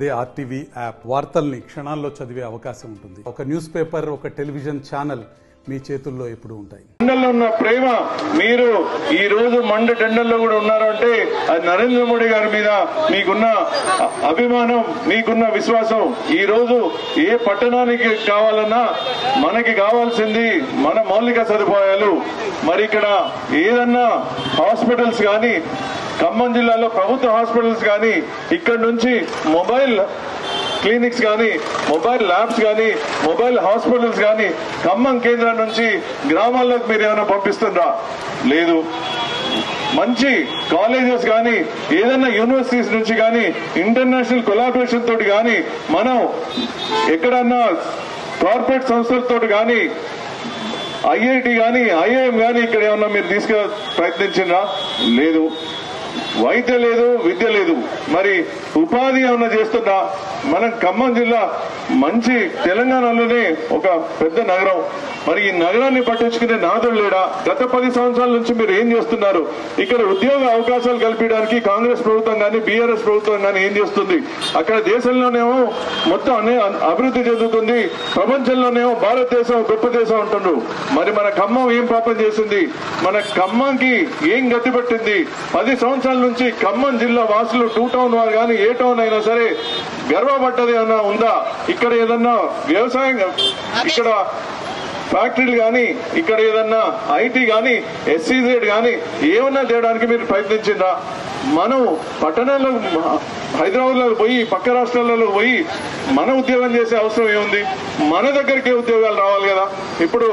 they RTV app వార్తల్ని క్షణాల్లో చదివే అవకాశం ఉంటుంది ఒక న్యూస్ పేపర్ ఒక టెలివిజన్ ఛానల్ మీ చేతుల్లో ఎప్పుడూ ఉంటాయి టెండర్లో ఉన్న ప్రేమ మీరు ఈ రోజు మండ టెండర్లో కూడా ఉన్నారు అంటే అది నరేంద్ర మోడీ గారి మీద మీకున్న అ- అభిమానం మీకున్న విశ్వాసం ఈ రోజు ఏ పట్టణానికి కావాలన్నా మనకి కావాల్సింది మన మౌలిక సదుపాయాలు మరి ఇక్కడ ఏదన్నా హాస్పిటల్స్ కానీ ఖమ్మం జిల్లాలో ప్రభుత్వ హాస్పిటల్స్ కానీ ఇక్కడ నుంచి మొబైల్ క్లినిక్స్ కానీ మొబైల్ ల్యాబ్స్ కానీ మొబైల్ హాస్పిటల్స్ కానీ ఖమ్మం కేంద్రం నుంచి గ్రామాల్లోకి మీరు ఏమైనా పంపిస్తుండ్రా లేదు మంచి కాలేజెస్ కానీ ఏదైనా యూనివర్సిటీస్ నుంచి కానీ ఇంటర్నేషనల్ కొలాబరేషన్ తోటి కానీ మనం ఎక్కడన్నా కార్పొరేట్ సంస్థలతో కానీ ఐఐటి కానీ ఐఐఎం కానీ ఇక్కడ ఏమన్నా మీరు తీసుకు ప్రయత్నించినా లేదు వైద్య లేదు విద్య లేదు మరి ఉపాధి ఏమన్నా చేస్తున్నా మనం ఖమ్మం జిల్లా మంచి తెలంగాణలోనే ఒక పెద్ద నగరం మరి ఈ నగరాన్ని పట్టించుకునే నాదుడు లేడా గత పది సంవత్సరాల నుంచి మీరు ఏం చేస్తున్నారు ఇక్కడ ఉద్యోగ అవకాశాలు కల్పించడానికి కాంగ్రెస్ ప్రభుత్వం కానీ బీఆర్ఎస్ ప్రభుత్వం కానీ ఏం చేస్తుంది అక్కడ దేశంలోనేమో మొత్తం అనే అభివృద్ధి చెందుతుంది ప్రపంచంలోనేమో భారతదేశం గొప్ప దేశం అంటున్నారు మరి మన ఖమ్మం ఏం పాపం చేసింది మన ఖమ్మంకి ఏం గతి పట్టింది పది సంవత్సరాల నుంచి ఖమ్మం జిల్లా వాసులు టూ టౌన్ వారు కానీ ఏ టౌన్ అయినా సరే గర్వపడ్డది ఏమన్నా ఉందా ఇక్కడ ఏదన్నా వ్యవసాయం ఇక్కడ ఫ్యాక్టరీలు కానీ ఇక్కడ ఏదన్నా ఐటీ కానీ ఎస్సీజెడ్ కానీ ఏమన్నా తేయడానికి మీరు ప్రయత్నించిందా మనం పట్టణాల్లో హైదరాబాద్ లో పోయి పక్క రాష్ట్రాలలో పోయి మన ఉద్యోగం చేసే అవసరం ఏముంది మన దగ్గరికే ఉద్యోగాలు రావాలి కదా ఇప్పుడు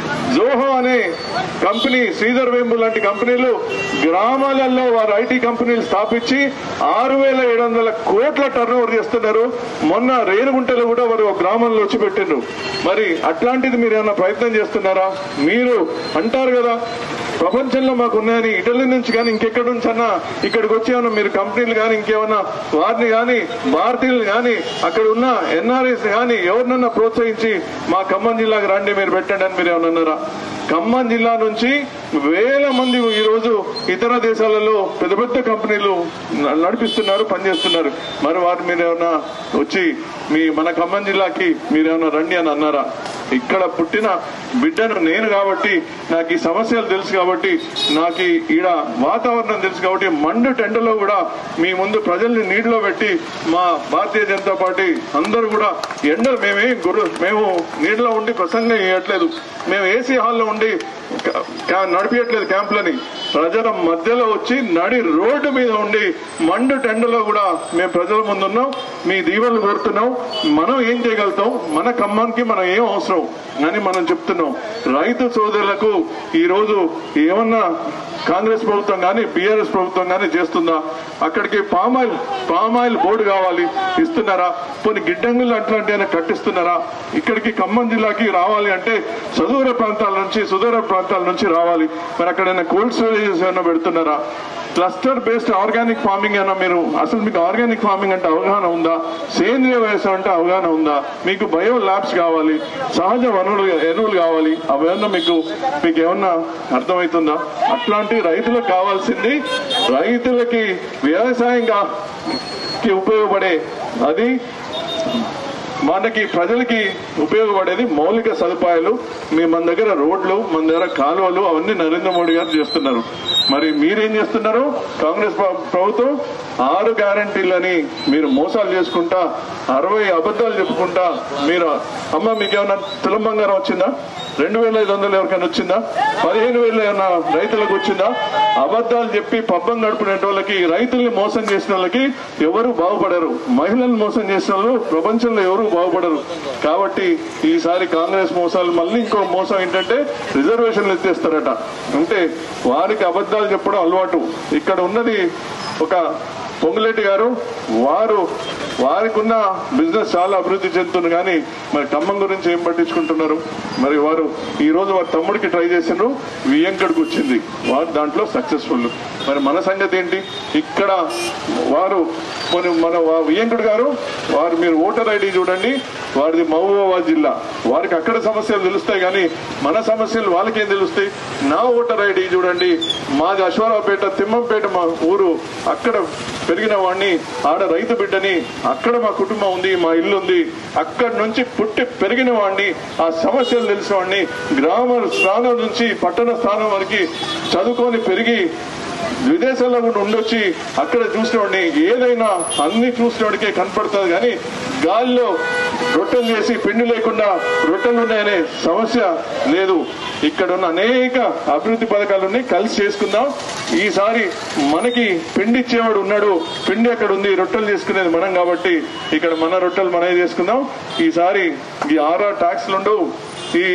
జోహో అనే కంపెనీ శ్రీధర్ వేంబు లాంటి కంపెనీలు గ్రామాలలో వారు ఐటీ కంపెనీలు స్థాపించి ఆరు వేల ఏడు వందల కోట్ల టర్న్ ఓవర్ చేస్తున్నారు మొన్న రేణుగుంటలో కూడా వారు ఒక గ్రామంలో వచ్చి పెట్టిండ్రు మరి అట్లాంటిది మీరు ఏమైనా ప్రయత్నం చేస్తున్నారా మీరు అంటారు కదా ప్రపంచంలో మాకు ఉన్నాయని ఇటలీ నుంచి కానీ ఇంకెక్కడి నుంచి అన్నా ఇక్కడికి వచ్చి ఏమన్నా మీరు కంపెనీలు కానీ ఇంకేమన్నా వారిని కానీ భారతీయులు కానీ అక్కడ ఉన్న ఎన్ఆర్ఐస్ కానీ ఎవరినన్నా ప్రోత్సహించి మా ఖమ్మం జిల్లాకు రండి మీరు పెట్టండి అని మీరు ఏమన్నా అన్నారా ఖమ్మం జిల్లా నుంచి వేల మంది ఈ రోజు ఇతర దేశాలలో పెద్ద పెద్ద కంపెనీలు న- నడిపిస్తున్నారు పనిచేస్తున్నారు మరి వారు మీరు ఏమన్నా వచ్చి మీ మన ఖమ్మం జిల్లాకి మీరేమన్నా రండి అని అన్నారా ఇక్కడ పుట్టిన బిడ్డను నేను కాబట్టి నాకు ఈ సమస్యలు తెలుసు కాబట్టి నాకు ఈ ఈడ వాతావరణం తెలుసు కాబట్టి మండు టెండలో కూడా మీ ముందు ప్రజల్ని నీటిలో పెట్టి మా భారతీయ జనతా పార్టీ అందరూ కూడా ఎండలు మేమే గురు మేము నీటిలో ఉండి ప్రసంగం చేయట్లేదు మేము ఏసీ హాల్లో ఉండి క- క- నడిపించట్లేదు క్యాంపులని ప్రజల మధ్యలో వచ్చి నడి రోడ్డు మీద ఉండి మండు టెండలో కూడా మేము ప్రజల ముందు ఉన్నాం మీ దీవెనలు కోరుతున్నాం మనం ఏం చేయగలుగుతాం మన ఖమ్మానికి మనం ఏం అవసరం అని మనం చెప్తున్నాం రైతు సోదరులకు ఈ రోజు ఏమన్నా కాంగ్రెస్ ప్రభుత్వం కానీ బీఆర్ఎస్ ప్రభుత్వం కానీ చేస్తుందా అక్కడికి పామాయిల్ పామాయిల్ బోర్డు కావాలి ఇస్తున్నారా కొన్ని గిడ్డంగులు అట్లాంటి అయినా కట్టిస్తున్నారా ఇక్కడికి ఖమ్మం జిల్లాకి రావాలి అంటే సుదూర ప్రాంతాల నుంచి సుదూర ప్రాంతాల నుంచి రావాలి మరి అక్కడైనా కోల్డ్ స్టోరేజెస్ ఏమైనా పెడుతున్నారా క్లస్టర్ బేస్డ్ ఆర్గానిక్ ఫార్మింగ్ అయినా మీరు అసలు మీకు ఆర్గానిక్ ఫార్మింగ్ అంటే అవగాహన ఉందా సేంద్రియ వ్యవసాయం అంటే అవగాహన ఉందా మీకు బయో ల్యాబ్స్ కావాలి సహజ వనరులు ఎరువులు కావాలి అవేమన్నా మీకు మీకు ఏమన్నా అర్థమవుతుందా అట్లాంటి రైతులకు కావాల్సింది రైతులకి వ్యవసాయంగా కి ఉపయోగపడే అది మనకి ప్రజలకి ఉపయోగపడేది మౌలిక సదుపాయాలు మీ మన దగ్గర రోడ్లు మన దగ్గర కాలువలు అవన్నీ నరేంద్ర మోడీ గారు చేస్తున్నారు మరి మీరేం చేస్తున్నారు కాంగ్రెస్ ప్ర- ప్రభుత్వం ఆరు గ్యారంటీలని మీరు మోసాలు చేసుకుంటా అరవై అబద్ధాలు చెప్పుకుంటా మీరు అమ్మ మీకేమన్నా తులం బంగారం వచ్చిందా రెండు వేల ఐదు వందలు ఎవరికైనా వచ్చిందా పదిహేను వేలు ఏమన్నా రైతులకు వచ్చిందా అబద్ధాలు చెప్పి పబ్బం గడుపునే వాళ్ళకి రైతుల్ని మోసం చేసిన వాళ్ళకి ఎవరు బాగుపడరు మహిళలను మోసం చేసిన వాళ్ళు ప్రపంచంలో ఎవరు బాగుపడరు కాబట్టి ఈసారి కాంగ్రెస్ మోసాలు మళ్ళీ ఇంకో మోసం ఏంటంటే రిజర్వేషన్లు ఎత్తేస్తారట అంటే వారికి అబద్ధాలు చెప్పడం అలవాటు ఇక్కడ ఉన్నది ఒక పొంగులేటి గారు వారు వారికి ఉన్న బిజినెస్ చాలా అభివృద్ధి చెందుతుంది కానీ మరి ఖమ్మం గురించి ఏం పట్టించుకుంటున్నారు మరి వారు ఈ రోజు వారి తమ్ముడికి ట్రై చేసిండ్రు వియంకడికి వచ్చింది వారు దాంట్లో సక్సెస్ఫుల్ మరి మన సంగతి ఏంటి ఇక్కడ వారు మన మన వా- వియంకుడు గారు వారు మీరు ఓటర్ ఐడి చూడండి వారిది మహబూబాబాద్ జిల్లా వారికి అక్కడ సమస్యలు తెలుస్తాయి కానీ మన సమస్యలు వాళ్ళకేం తెలుస్తాయి నా ఓటర్ ఐడి చూడండి మాది అశ్వారావుపేట తిమ్మంపేట మా ఊరు అక్కడ పెరిగిన వాడిని ఆడ రైతు బిడ్డని అక్కడ మా కుటుంబం ఉంది మా ఇల్లు ఉంది అక్కడి నుంచి పుట్టి పెరిగిన వాడిని ఆ సమస్యలు తెలిసిన వాడిని గ్రామ స్థానం నుంచి పట్టణ స్థానం వరకు చదువుకొని పెరిగి విదేశాల్లో కూడా ఉండొచ్చి అక్కడ చూసినవాడిని ఏదైనా అన్ని చూసినవాడికే కనపడుతుంది కానీ గాలిలో రొట్టెలు చేసి పిండి లేకుండా రొట్టెలు ఉన్నాయనే సమస్య లేదు ఇక్కడ ఉన్న అనేక అభివృద్ధి పథకాలున్నాయి కలిసి చేసుకుందాం ఈసారి మనకి పిండి ఇచ్చేవాడు ఉన్నాడు పిండి అక్కడ ఉంది రొట్టెలు చేసుకునేది మనం కాబట్టి ఇక్కడ మన రొట్టెలు మనమే చేసుకుందాం ఈసారి ఈ ఆరా ట్యాక్స్లు ఉండవు ఈ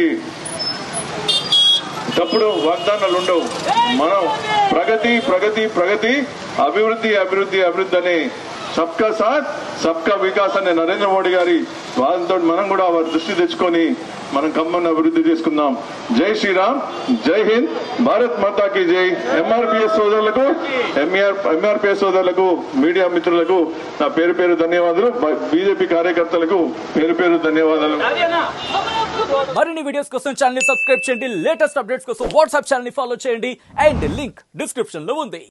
తప్పుడు వాగ్దానాలు ఉండవు మనం ప్రగతి ప్రగతి ప్రగతి అభివృద్ధి అభివృద్ధి అభివృద్ధి అనే సబ్కా సాత్ సబ్కా వికాస్ అనే నరేంద్ర మోడీ గారి వాదంతో మనం కూడా వారి దృష్టి తెచ్చుకొని మనం ఖమ్మం అభివృద్ధి చేసుకుందాం జై శ్రీరామ్ జై హింద్ భారత్ మాతాకి జై ఎంఆర్పిఎస్ సోదరులకు ఎంఆర్ ఎంఆర్పిఎస్ సోదరులకు మీడియా మిత్రులకు నా పేరు పేరు ధన్యవాదాలు బీజేపీ కార్యకర్తలకు పేరు పేరు ధన్యవాదాలు మరిన్ని వీడియోస్ కోసం ఛానల్ ని సబ్స్క్రైబ్ చేయండి లేటెస్ట్ అప్డేట్స్ కోసం వాట్సాప్ ఛానల్ ని ఫాలో చేయండి అండ్ లింక్ డిస్క్రిప్షన్ లో ఉంది